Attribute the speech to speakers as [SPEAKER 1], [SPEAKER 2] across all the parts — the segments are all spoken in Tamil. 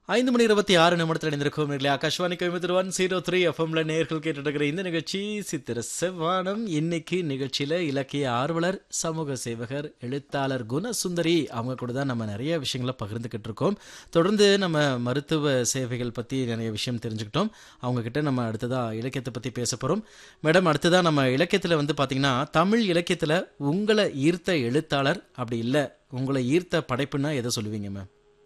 [SPEAKER 1] ஐந்து மணி இருபத்தி ஆறு நிமிடத்தில் இணைந்திருக்கும் நேர்களே Akashvani Coimbatore one zero three எஃப்எம்ல நேர்கள் கேட்டுட்டு இருக்கிற இந்த நிகழ்ச்சி சித்திர செவ்வானம் இன்னைக்கு நிகழ்ச்சியில இலக்கிய ஆர்வலர் சமூக சேவகர் எழுத்தாளர் குணசுந்தரி அவங்க கூட தான் நம்ம நிறைய விஷயங்களை பகிர்ந்துக்கிட்டு இருக்கோம் தொடர்ந்து நம்ம மருத்துவ சேவைகள் பத்தி நிறைய விஷயம் தெரிஞ்சுக்கிட்டோம் அவங்க கிட்ட நம்ம அடுத்ததா இலக்கியத்தை பத்தி பேச போறோம் மேடம் அடுத்ததா நம்ம இலக்கியத்துல வந்து பாத்தீங்கன்னா தமிழ் இலக்கியத்துல உங்களை ஈர்த்த எழுத்தாளர் அப்படி இல்ல உங்களை ஈர்த்த படைப்புன்னா எதை சொல்லுவீங்க மேம்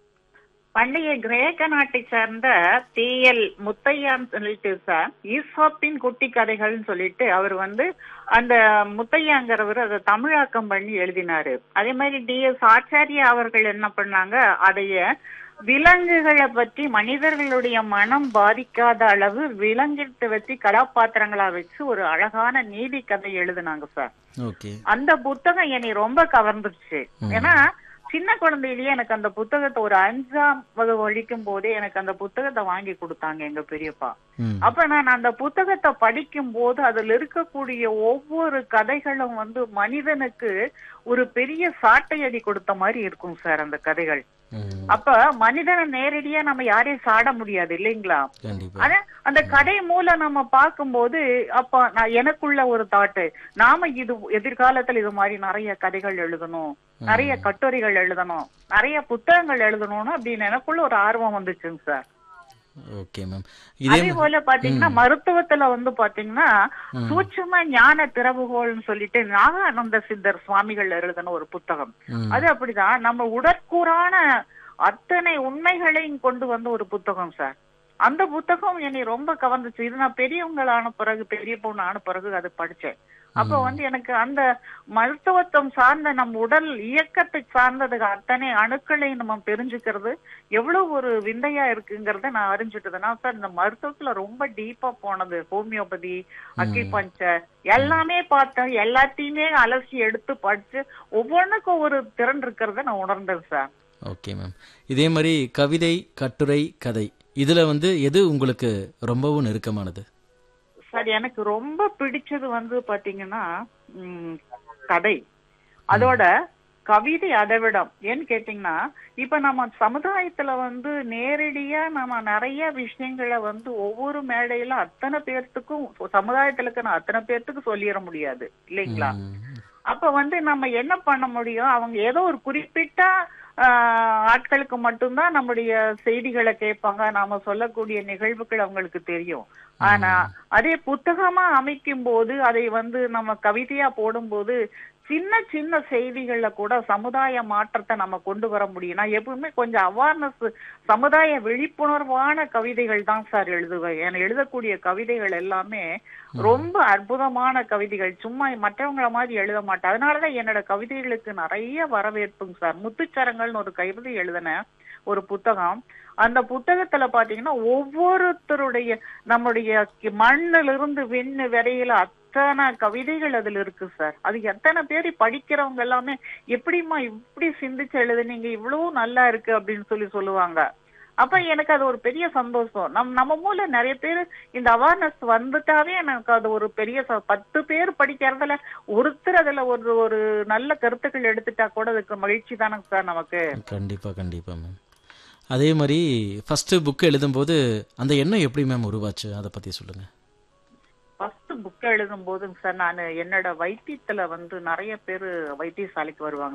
[SPEAKER 2] பண்டைய கிரேக்க நாட்டை சார்ந்த டிஎல் முத்தையான்னு சொல்லிட்டு சார் ஈசோப்பின் குட்டி கதைகள்னு சொல்லிட்டு அவர் வந்து அந்த முத்தையாங்கிறவர் அதை தமிழாக்கம் பண்ணி எழுதினாரு அதே மாதிரி டி எஸ் ஆச்சாரியா அவர்கள் என்ன பண்ணாங்க அதைய விலங்குகளை பற்றி மனிதர்களுடைய மனம் பாதிக்காத அளவு விலங்கிட்டு வச்சு கதாபாத்திரங்களா வச்சு ஒரு அழகான நீதி கதை எழுதினாங்க சார்
[SPEAKER 1] ஓகே
[SPEAKER 2] அந்த புத்தகம் என்னை ரொம்ப கவர்ந்துருச்சு ஏன்னா சின்ன குழந்தையிலேயே எனக்கு அந்த புத்தகத்தை ஒரு அஞ்சாம் வகுப்பு படிக்கும் போதே எனக்கு அந்த புத்தகத்தை வாங்கி கொடுத்தாங்க எங்க பெரியப்பா
[SPEAKER 1] ம்
[SPEAKER 2] அப்ப நான் அந்த புத்தகத்தை படிக்கும் போது அதுல இருக்கக்கூடிய ஒவ்வொரு கதைகளும் வந்து மனிதனுக்கு ஒரு பெரிய சாட்டையடி கொடுத்த மாதிரி இருக்கும் சார் அந்த கதைகள்
[SPEAKER 1] ம்
[SPEAKER 2] அப்ப மனிதனை நேரடியா நம்ம யாரையும் சாட முடியாது இல்லைங்களா
[SPEAKER 1] கண்டிப்பா
[SPEAKER 2] ஆனா அந்த கதை மூலம் நம்ம பார்க்கும்போது அப்ப நான் எனக்குள்ள ஒரு தாட்டு நாம இது எதிர்காலத்துல இது மாதிரி நிறைய கதைகள் எழுதணும் நிறைய கட்டுரைகள் எழுதணும் நிறைய புத்தகங்கள் எழுதணும்னு அப்படின்னு எனக்குள்ள ஒரு ஆர்வம் வந்துச்சுங்க சார்
[SPEAKER 1] ஓகே மேம் இதே
[SPEAKER 2] அதே போல பாத்தீங்கன்னா மருத்துவத்துல வந்து பாத்தீங்கன்னா
[SPEAKER 1] ம்.
[SPEAKER 2] சூட்சும ஞான திறவுகோல்னு சொல்லிட்டு நாகானந்த சித்தர் சுவாமிகள் எழுதின ஒரு புத்தகம்
[SPEAKER 1] ம்,
[SPEAKER 2] அது அப்படிதான் நம்ம உடற்கூறான அத்தனை உண்மைகளையும் கொண்டு வந்த ஒரு புத்தகம் சார் அந்த புத்தகம் என்னை ரொம்ப கவர்ந்துச்சு இது நான் பெரியவங்களான பிறகு பெரிய பொண்ணு ஆன பிறகு அது படிச்சேன் அப்ப வந்து எனக்கு அந்த மருத்துவத்துவம் சார்ந்த நம் உடல் இயக்கத்தை சார்ந்தது அத்தனை அணுக்களை நம்ம தெரிஞ்சுக்கிறது எவ்வளவு ஒரு விந்தையா இருக்குங்கிறத நான் அறிஞ்சுட்டது நான் சார் இந்த மருத்துவத்துல ரொம்ப டீப்பா போனது ஹோமியோபதி அக்கிபஞ்சர் எல்லாமே பார்த்தேன் எல்லாத்தையுமே அலசி எடுத்து படிச்சு ஒவ்வொன்றுக்கும் ஒரு திறன் இருக்கிறத நான் உணர்ந்தேன் சார்
[SPEAKER 1] ஓகே மேம் இதே மாதிரி கவிதை கட்டுரை கதை இதுல வந்து எது உங்களுக்கு ரொம்பவும் நெருக்கமானது
[SPEAKER 2] சார் எனக்கு ரொம்ப பிடிச்சது வந்து பாத்தீங்கன்னா ம், கதை அதோட கவிதை அதை விட ஏன்னு கேட்டீங்கன்னா இப்ப நம்ம சமுதாயத்துல வந்து நேரடியா நம்ம நிறைய விஷயங்களை வந்து ஒவ்வொரு மேடையில அத்தனை பேர்த்துக்கும் சமுதாயத்துல இருக்கிற அத்தனை பேர்த்துக்கும் சொல்லிட முடியாது இல்லைங்களா
[SPEAKER 1] ம்,
[SPEAKER 2] அப்ப வந்து நம்ம என்ன பண்ண முடியும் அவங்க ஏதோ ஒரு குறிப்பிட்ட ஆஹ், ஆட்களுக்கு மட்டும்தான் நம்முடைய செய்திகளை கேட்பாங்க நாம சொல்லக்கூடிய நிகழ்வுகள் அவங்களுக்கு தெரியும் ஆனா அதே புத்தகமா அமைக்கும் போது அதை வந்து நம்ம கவிதையா போடும்போது சின்ன சின்ன செய்திகள்ல கூட சமுதாய மாற்றத்தை நம்ம கொண்டு வர முடியும் நான் எப்பவுமே கொஞ்சம் அவேர்னஸ் சமுதாய விழிப்புணர்வான கவிதைகள் தான் சார் எழுதுவேன் என எழுதக்கூடிய கவிதைகள் எல்லாமே ரொம்ப அற்புதமான கவிதைகள் சும்மா மற்றவங்கள மாதிரி எழுத மாட்டேன் அதனாலதான் என்னோட கவிதைகளுக்கு நிறைய வரவேற்புங்க சார் முத்துச்சரங்கள்னு ஒரு கவிதை எழுதினேன் ஒரு புத்தகம் அந்த புத்தகத்துல பாத்தீங்கன்னா ஒவ்வொருத்தருடைய நம்முடைய கி- மண்ணிலிருந்து விண்ணு வரையில அத்தனை கவிதைகள் அதுல இருக்கு சார் அது எத்தனை பேர் படிக்கிறவங்க எல்லாமே எப்படிம்மா இப்படி சிந்திச்சு எழுதுனீங்க இவ்வளவு நல்லா இருக்கு அப்படின்னு சொல்லி சொல்லுவாங்க அப்ப எனக்கு அது ஒரு பெரிய சந்தோஷம் நம் நம்ம மூலம் நிறைய பேர் இந்த அவேர்னஸ் வந்துட்டாவே எனக்கு அது ஒரு பெரிய ச- பத்து பேர் படிக்கிறதுல ஒருத்தர் அதுல ஒரு ஒரு நல்ல கருத்துக்கள் எடுத்துட்டா கூட அதுக்கு மகிழ்ச்சி தானங்க சார் நமக்கு
[SPEAKER 1] கண்டிப்பா கண்டிப்பா மேம் அதே மாதிரி ஃபர்ஸ்ட் புக் எழுதும்போது அந்த எண்ணம் எப்படி மேம் உருவாச்சு அதை பத்தி சொல்லுங்க
[SPEAKER 2] ஃபர்ஸ்ட் புக் எழுதும் போதுங்க சார் நான் என்னோட வைத்தியத்துல வந்து நிறைய பேர் வைத்தியசாலைக்கு வருவாங்க